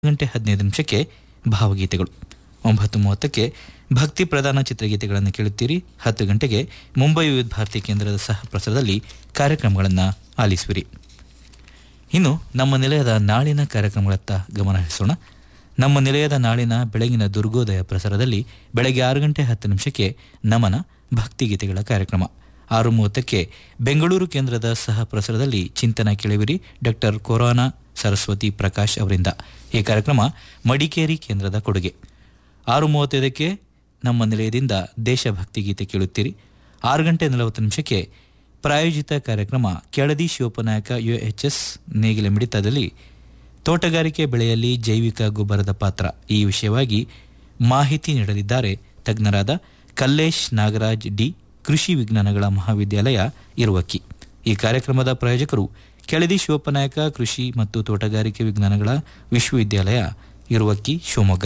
ಗಂಟೆ ಹದಿನೈದು ನಿಮಿಷಕ್ಕೆ ಭಾವಗೀತೆಗಳು ಒಂಬತ್ತು ಮೂವತ್ತಕ್ಕೆ ಭಕ್ತಿ ಪ್ರಧಾನ ಚಿತ್ರಗೀತೆಗಳನ್ನು ಕೇಳುತ್ತೀರಿ ಹತ್ತು ಗಂಟೆಗೆ ಮುಂಬೈ ವಿವಿಧ ಭಾರತಿ ಕೇಂದ್ರದ ಸಹ ಪ್ರಸಾರದಲ್ಲಿ ಕಾರ್ಯಕ್ರಮಗಳನ್ನು ಆಲಿಸುವಿರಿ ಇನ್ನು ನಮ್ಮ ನಿಲಯದ ನಾಳಿನ ಕಾರ್ಯಕ್ರಮಗಳತ್ತ ಗಮನ ಹರಿಸೋಣ ನಮ್ಮ ನಿಲಯದ ನಾಳಿನ ಬೆಳಗಿನ ದುರ್ಗೋದಯ ಪ್ರಸಾರದಲ್ಲಿ ಬೆಳಗ್ಗೆ ಆರು ಗಂಟೆ ಹತ್ತು ನಿಮಿಷಕ್ಕೆ ನಮನ ಭಕ್ತಿಗೀತೆಗಳ ಕಾರ್ಯಕ್ರಮ ಆರು ಮೂವತ್ತಕ್ಕೆ ಬೆಂಗಳೂರು ಕೇಂದ್ರದ ಸಹ ಪ್ರಸಾರದಲ್ಲಿ ಚಿಂತನ ಕೇಳುವಿರಿ ಡಾಕ್ಟರ್ ಕೊರೋನಾ ಸರಸ್ವತಿ ಪ್ರಕಾಶ್ ಅವರಿಂದ ಈ ಕಾರ್ಯಕ್ರಮ ಮಡಿಕೇರಿ ಕೇಂದ್ರದ ಕೊಡುಗೆ ಆರು ಮೂವತ್ತೈದಕ್ಕೆ ನಮ್ಮ ನಿಲಯದಿಂದ ದೇಶಭಕ್ತಿ ಗೀತೆ ಕೇಳುತ್ತೀರಿ ಆರು ಗಂಟೆ ನಲವತ್ತು ನಿಮಿಷಕ್ಕೆ ಪ್ರಾಯೋಜಿತ ಕಾರ್ಯಕ್ರಮ ಕೆಳದಿ ಶಿವಪ್ಪನಾಯಕ ಯುಎಚ್ಎಸ್ ನೇಗಿಲ ಮಿಡಿತದಲ್ಲಿ ತೋಟಗಾರಿಕೆ ಬೆಳೆಯಲ್ಲಿ ಜೈವಿಕ ಗೊಬ್ಬರದ ಪಾತ್ರ ಈ ವಿಷಯವಾಗಿ ಮಾಹಿತಿ ನೀಡಲಿದ್ದಾರೆ ತಜ್ಞರಾದ ಕಲ್ಲೇಶ್ ನಾಗರಾಜ್ ಡಿ ಕೃಷಿ ವಿಜ್ಞಾನಗಳ ಮಹಾವಿದ್ಯಾಲಯ ಇರುವಕ್ಕಿ ಈ ಕಾರ್ಯಕ್ರಮದ ಪ್ರಾಯೋಜಕರು ಕೆಳದಿ ಶಿವಪ್ಪನಾಯಕ ಕೃಷಿ ಮತ್ತು ತೋಟಗಾರಿಕೆ ವಿಜ್ಞಾನಗಳ ವಿಶ್ವವಿದ್ಯಾಲಯ ಇರುವಕ್ಕಿ ಶಿವಮೊಗ್ಗ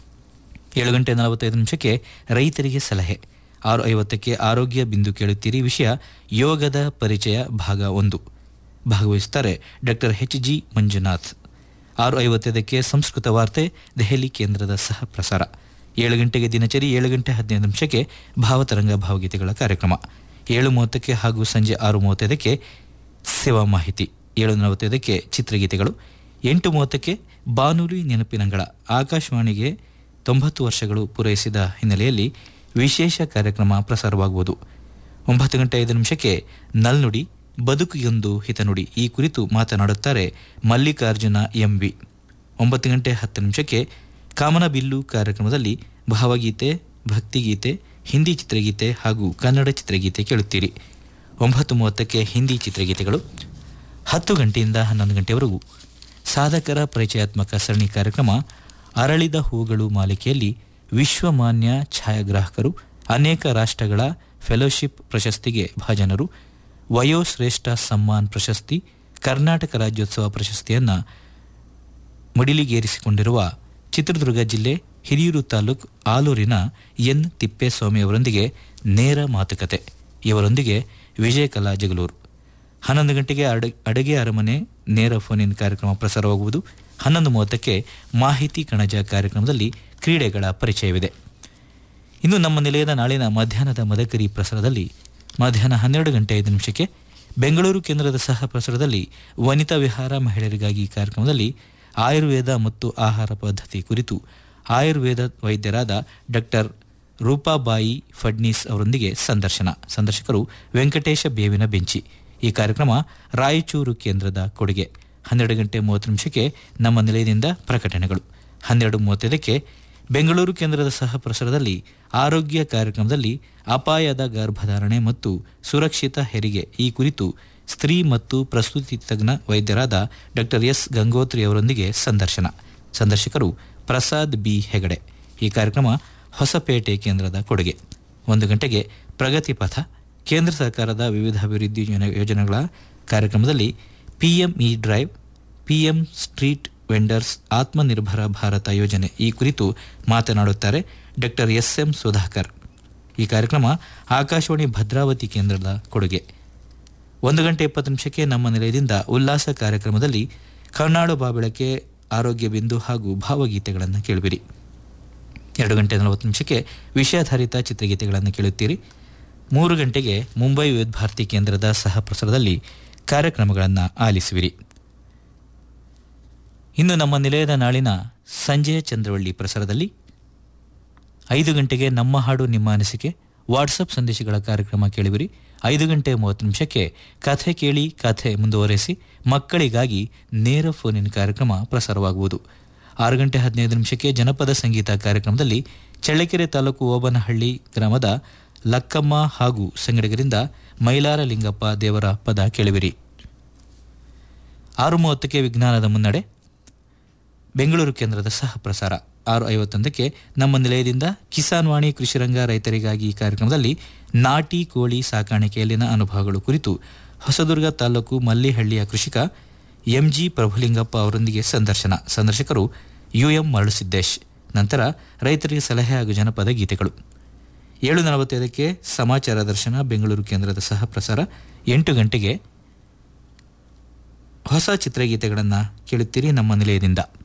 ಏಳು ಗಂಟೆ ನಲವತ್ತೈದು ನಿಮಿಷಕ್ಕೆ ರೈತರಿಗೆ ಸಲಹೆ ಆರು ಐವತ್ತಕ್ಕೆ ಆರೋಗ್ಯ ಬಿಂದು ಕೇಳುತ್ತೀರಿ ವಿಷಯ ಯೋಗದ ಪರಿಚಯ ಭಾಗ ಒಂದು ಭಾಗವಹಿಸುತ್ತಾರೆ ಡಾಕ್ಟರ್ ಎಚ್ ಜಿ ಮಂಜುನಾಥ್ ಆರು ಐವತ್ತೈದಕ್ಕೆ ಸಂಸ್ಕೃತ ವಾರ್ತೆ ದೆಹಲಿ ಕೇಂದ್ರದ ಸಹ ಪ್ರಸಾರ ಏಳು ಗಂಟೆಗೆ ದಿನಚರಿ ಏಳು ಗಂಟೆ ಹದಿನೈದು ನಿಮಿಷಕ್ಕೆ ಭಾವತರಂಗ ಭಾವಗೀತೆಗಳ ಕಾರ್ಯಕ್ರಮ ಏಳು ಮೂವತ್ತಕ್ಕೆ ಹಾಗೂ ಸಂಜೆ ಆರು ಮೂವತ್ತೈದಕ್ಕೆ ಸೇವಾ ಮಾಹಿತಿ ಏಳು ನಲವತ್ತೈದಕ್ಕೆ ಚಿತ್ರಗೀತೆಗಳು ಎಂಟು ಮೂವತ್ತಕ್ಕೆ ಬಾನುಲಿ ನೆನಪಿನಂಗಳ ಆಕಾಶವಾಣಿಗೆ ತೊಂಬತ್ತು ವರ್ಷಗಳು ಪೂರೈಸಿದ ಹಿನ್ನೆಲೆಯಲ್ಲಿ ವಿಶೇಷ ಕಾರ್ಯಕ್ರಮ ಪ್ರಸಾರವಾಗುವುದು ಒಂಬತ್ತು ಗಂಟೆ ಐದು ನಿಮಿಷಕ್ಕೆ ನಲ್ನುಡಿ ಬದುಕಿಗೊಂದು ಹಿತನುಡಿ ಈ ಕುರಿತು ಮಾತನಾಡುತ್ತಾರೆ ಮಲ್ಲಿಕಾರ್ಜುನ ಎಂವಿ ಒಂಬತ್ತು ಗಂಟೆ ಹತ್ತು ನಿಮಿಷಕ್ಕೆ ಕಾಮನಬಿಲ್ಲು ಕಾರ್ಯಕ್ರಮದಲ್ಲಿ ಭಾವಗೀತೆ ಭಕ್ತಿಗೀತೆ ಹಿಂದಿ ಚಿತ್ರಗೀತೆ ಹಾಗೂ ಕನ್ನಡ ಚಿತ್ರಗೀತೆ ಕೇಳುತ್ತೀರಿ ಒಂಬತ್ತು ಮೂವತ್ತಕ್ಕೆ ಹಿಂದಿ ಚಿತ್ರಗೀತೆಗಳು ಹತ್ತು ಗಂಟೆಯಿಂದ ಹನ್ನೊಂದು ಗಂಟೆವರೆಗೂ ಸಾಧಕರ ಪರಿಚಯಾತ್ಮಕ ಸರಣಿ ಕಾರ್ಯಕ್ರಮ ಅರಳಿದ ಹೂಗಳು ಮಾಲಿಕೆಯಲ್ಲಿ ವಿಶ್ವಮಾನ್ಯ ಛಾಯಾಗ್ರಾಹಕರು ಅನೇಕ ರಾಷ್ಟ್ರಗಳ ಫೆಲೋಶಿಪ್ ಪ್ರಶಸ್ತಿಗೆ ಭಾಜನರು ವಯೋಶ್ರೇಷ್ಠ ಸಮ್ಮಾನ್ ಪ್ರಶಸ್ತಿ ಕರ್ನಾಟಕ ರಾಜ್ಯೋತ್ಸವ ಪ್ರಶಸ್ತಿಯನ್ನು ಮಡಿಲಿಗೇರಿಸಿಕೊಂಡಿರುವ ಚಿತ್ರದುರ್ಗ ಜಿಲ್ಲೆ ಹಿರಿಯೂರು ತಾಲೂಕು ಆಲೂರಿನ ಎನ್ ತಿಪ್ಪೇಸ್ವಾಮಿ ಅವರೊಂದಿಗೆ ನೇರ ಮಾತುಕತೆ ಇವರೊಂದಿಗೆ ವಿಜಯಕಲಾ ಜಗಲೂರು ಹನ್ನೊಂದು ಗಂಟೆಗೆ ಅಡ ಅಡುಗೆ ಅರಮನೆ ನೇರ ಫೋನ್ ಇನ್ ಕಾರ್ಯಕ್ರಮ ಪ್ರಸಾರವಾಗುವುದು ಹನ್ನೊಂದು ಮೂವತ್ತಕ್ಕೆ ಮಾಹಿತಿ ಕಣಜ ಕಾರ್ಯಕ್ರಮದಲ್ಲಿ ಕ್ರೀಡೆಗಳ ಪರಿಚಯವಿದೆ ಇನ್ನು ನಮ್ಮ ನಿಲಯದ ನಾಳಿನ ಮಧ್ಯಾಹ್ನದ ಮದಕರಿ ಪ್ರಸಾರದಲ್ಲಿ ಮಧ್ಯಾಹ್ನ ಹನ್ನೆರಡು ಗಂಟೆ ಐದು ನಿಮಿಷಕ್ಕೆ ಬೆಂಗಳೂರು ಕೇಂದ್ರದ ಸಹ ಪ್ರಸಾರದಲ್ಲಿ ವನಿತಾ ವಿಹಾರ ಮಹಿಳೆಯರಿಗಾಗಿ ಕಾರ್ಯಕ್ರಮದಲ್ಲಿ ಆಯುರ್ವೇದ ಮತ್ತು ಆಹಾರ ಪದ್ಧತಿ ಕುರಿತು ಆಯುರ್ವೇದ ವೈದ್ಯರಾದ ಡಾಕ್ಟರ್ ರೂಪಾಬಾಯಿ ಫಡ್ನೀಸ್ ಅವರೊಂದಿಗೆ ಸಂದರ್ಶನ ಸಂದರ್ಶಕರು ವೆಂಕಟೇಶ ಬೇವಿನ ಬೆಂಚಿ ಈ ಕಾರ್ಯಕ್ರಮ ರಾಯಚೂರು ಕೇಂದ್ರದ ಕೊಡುಗೆ ಹನ್ನೆರಡು ಗಂಟೆ ಮೂವತ್ತು ನಿಮಿಷಕ್ಕೆ ನಮ್ಮ ನಿಲಯದಿಂದ ಪ್ರಕಟಣೆಗಳು ಹನ್ನೆರಡು ಮೂವತ್ತೈದಕ್ಕೆ ಬೆಂಗಳೂರು ಕೇಂದ್ರದ ಸಹ ಪ್ರಸಾರದಲ್ಲಿ ಆರೋಗ್ಯ ಕಾರ್ಯಕ್ರಮದಲ್ಲಿ ಅಪಾಯದ ಗರ್ಭಧಾರಣೆ ಮತ್ತು ಸುರಕ್ಷಿತ ಹೆರಿಗೆ ಈ ಕುರಿತು ಸ್ತ್ರೀ ಮತ್ತು ಪ್ರಸೂತಿ ತಜ್ಞ ವೈದ್ಯರಾದ ಡಾಕ್ಟರ್ ಎಸ್ ಗಂಗೋತ್ರಿ ಅವರೊಂದಿಗೆ ಸಂದರ್ಶನ ಸಂದರ್ಶಕರು ಪ್ರಸಾದ್ ಬಿ ಹೆಗಡೆ ಈ ಕಾರ್ಯಕ್ರಮ ಹೊಸಪೇಟೆ ಕೇಂದ್ರದ ಕೊಡುಗೆ ಒಂದು ಗಂಟೆಗೆ ಪ್ರಗತಿ ಪಥ ಕೇಂದ್ರ ಸರ್ಕಾರದ ವಿವಿಧ ಅಭಿವೃದ್ಧಿ ಯೋಜನೆ- ಯೋಜನೆಗಳ ಕಾರ್ಯಕ್ರಮದಲ್ಲಿ PME drive PM street vendors Atmanirbhar Bharat ಯೋಜನೆ ಈ ಕುರಿತು ಮಾತನಾಡುತ್ತಾರೆ ಡಾಕ್ಟರ್ ಎಸ್ ಎಂ ಸುಧಾಕರ್ ಈ ಕಾರ್ಯಕ್ರಮ ಆಕಾಶವಾಣಿ ಭದ್ರಾವತಿ ಕೇಂದ್ರದ ಕೊಡುಗೆ ಒಂದು ಗಂಟೆ ಇಪ್ಪತ್ತು ನಿಮಿಷಕ್ಕೆ ನಮ್ಮ ನಿಲಯದಿಂದ ಉಲ್ಲಾಸ ಕಾರ್ಯಕ್ರಮದಲ್ಲಿ ಕರ್ನಾಡು ಬಾಬೆಳಕೆ ಆರೋಗ್ಯ ಬಿಂದು ಹಾಗೂ ಭಾವಗೀತೆಗಳನ್ನು ಕೇಳುವಿರಿ ಎರಡು ಗಂಟೆ ನಲವತ್ತು ನಿಮಿಷಕ್ಕೆ ವಿಷಯಾಧಾರಿತ ಚಿತ್ರಗೀತೆಗಳನ್ನು ಕೇಳುತ್ತೀರಿ ಮೂರು ಗಂಟೆಗೆ ಮುಂಬೈ ವಿವಿಧ ಭಾರತಿ ಕೇಂದ್ರದ ಸಹ ಪ್ರಸಾರದಲ್ಲಿ ಕಾರ್ಯಕ್ರಮಗಳನ್ನು ಆಲಿಸುವಿರಿ ಇನ್ನು ನಮ್ಮ ನಿಲಯದ ನಾಳಿನ ಸಂಜೆಯ ಚಂದ್ರವಳ್ಳಿ ಪ್ರಸಾರದಲ್ಲಿ ಐದು ಗಂಟೆಗೆ ನಮ್ಮ ಹಾಡು ನಿಮ್ಮ ಅನಿಸಿಕೆ ವಾಟ್ಸಪ್ ಸಂದೇಶಗಳ ಕಾರ್ಯಕ್ರಮ ಕೇಳುವಿರಿ ಐದು ಗಂಟೆ ಮೂವತ್ತು ನಿಮಿಷಕ್ಕೆ ಕಥೆ ಕೇಳಿ ಕಥೆ ಮುಂದುವರೆಸಿ ಮಕ್ಕಳಿಗಾಗಿ ನೇರ ಫೋನಿನ ಕಾರ್ಯಕ್ರಮ ಪ್ರಸಾರವಾಗುವುದು ಆರು ಗಂಟೆ ಹದಿನೈದು ನಿಮಿಷಕ್ಕೆ ಜನಪದ ಸಂಗೀತ ಕಾರ್ಯಕ್ರಮದಲ್ಲಿ ಚಳ್ಳಕೆರೆ ತಾಲೂಕು ಓಬನಹಳ್ಳಿ ಗ್ರಾಮದ ಲಕ್ಕಮ್ಮ ಹಾಗೂ ಸಂಗಡಿಗರಿಂದ ಮೈಲಾರ ಲಿಂಗಪ್ಪ ದೇವರ ಪದ ಕೇಳುವಿರಿ ಆರು ಮೂವತ್ತಕ್ಕೆ ವಿಜ್ಞಾನದ ಮುನ್ನಡೆ ಬೆಂಗಳೂರು ಕೇಂದ್ರದ ಸಹ ಪ್ರಸಾರ ಆರು ಐವತ್ತೊಂದಕ್ಕೆ ನಮ್ಮ ನಿಲಯದಿಂದ ಕಿಸಾನ್ ವಾಣಿ ಕೃಷಿರಂಗ ರೈತರಿಗಾಗಿ ಈ ಕಾರ್ಯಕ್ರಮದಲ್ಲಿ ನಾಟಿ ಕೋಳಿ ಸಾಕಾಣಿಕೆಯಲ್ಲಿನ ಅನುಭವಗಳು ಕುರಿತು ಹೊಸದುರ್ಗ ತಾಲೂಕು ಮಲ್ಲಿಹಳ್ಳಿಯ ಕೃಷಿಕ ಎಂಜಿ ಪ್ರಭುಲಿಂಗಪ್ಪ ಅವರೊಂದಿಗೆ ಸಂದರ್ಶನ ಸಂದರ್ಶಕರು ಯುಎಂ ಮರಳುಸಿದ್ದೇಶ್ ನಂತರ ರೈತರಿಗೆ ಸಲಹೆ ಹಾಗೂ ಜನಪದ ಗೀತೆಗಳು ಏಳು ನಲವತ್ತೈದಕ್ಕೆ ಸಮಾಚಾರ ದರ್ಶನ ಬೆಂಗಳೂರು ಕೇಂದ್ರದ ಸಹ ಪ್ರಸಾರ ಎಂಟು ಗಂಟೆಗೆ ಹೊಸ ಚಿತ್ರಗೀತೆಗಳನ್ನು ಕೇಳುತ್ತೀರಿ ನಮ್ಮ ನಿಲಯದಿಂದ